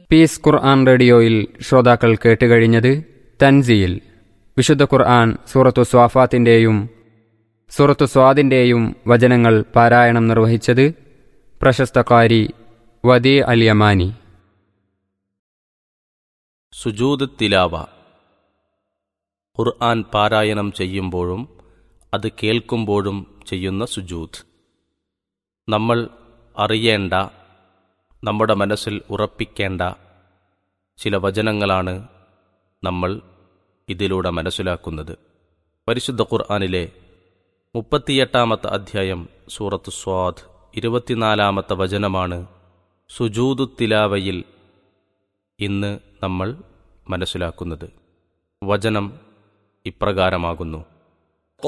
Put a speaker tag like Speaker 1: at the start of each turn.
Speaker 1: piece ഖുർആൻ റേഡിയോയിൽ ശ്രോതാക്കൾ കേട്ടുകഴിഞ്ഞത് തൻസീൽ വിശുദ്ധ ഖുർആൻ സൂറത്തു സ്വാഫാത്തിൻ്റെയും സൂറത്തു സ്വാദിൻ്റെയും വചനങ്ങൾ പാരായണം നിർവഹിച്ചത് പ്രശസ്ത കാരി വദി അൽ യമാനി
Speaker 2: സുജൂദ് തിലാവ ഖുർആൻ പാരായണം ചെയ്യുമ്പോഴും അത് കേൾക്കുമ്പോഴും ചെയ്യുന്ന സുജൂദ് നമ്മൾ അറിയേണ്ട നമ്മുടെ മനസ്സിൽ ഉറപ്പിക്കേണ്ട ചില വചനങ്ങളാണ് നമ്മൾ ഇതിലൂടെ മനസ്സിലാക്കുന്നത് പരിശുദ്ധ ഖുർആനിലെ മുപ്പത്തിയെട്ടാമത്തെ അധ്യായം സൂറത്ത് സ്വാദ് ഇരുപത്തിനാലാമത്തെ വചനമാണ് സുജൂദു തിലാവയിൽ ഇന്ന് നമ്മൾ മനസ്സിലാക്കുന്നത് വചനം ഇപ്രകാരമാകുന്നു